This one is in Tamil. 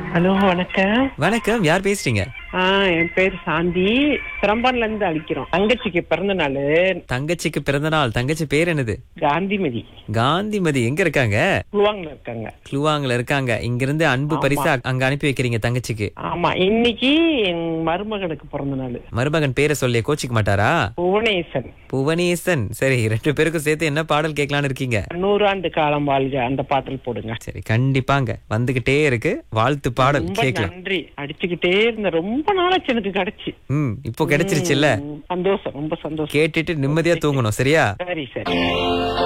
ஹலோ வணக்கம் வணக்கம் யார் பேசுறீங்க ஆ என் பேர் சாந்தி சிரம்பன்ல இருந்து அழிக்கிறோம் தங்கச்சிக்கு பிறந்த நாள் தங்கச்சிக்கு பிறந்த நாள் தங்கச்சி பேர் என்னது காந்திமதி காந்திமதி எங்க இருக்காங்க குழுவாங்கல இருக்காங்க க்ளூவாங்கல இருக்காங்க இங்கிருந்து அன்பு பரிசா அங்க அனுப்பி வைக்கிறீங்க தங்கச்சிக்கு ஆமா இன்னைக்கு என் மருமகனுக்கு பிறந்த நாள் மருமகன் பேரை சொல்லி கோச்சிக்க மாட்டாரா புவனேசன் புவனேசன் சரி ரெண்டு பேருக்கும் சேர்த்து என்ன பாடல் கேட்கலான்னு இருக்கீங்க நூறாண்டு காலம் வாழ்க அந்த பாட்டில் போடுங்க சரி கண்டிப்பாங்க வந்துகிட்டே இருக்கு வாழ்த்து பாடல் ரொம்ப கேட்கலாம் நன்றி அடிச்சுக்கிட்டே இருந்த ரொம்ப நாளாச்சு எனக்கு கிடைச்சு ம் இப்போ கிடைச்சிருச்சுல்ல சந்தோஷம் ரொம்ப சந்தோஷம் கேட்டுட்டு நிம்மதியா தூங்கணும் சரியா சரி சரி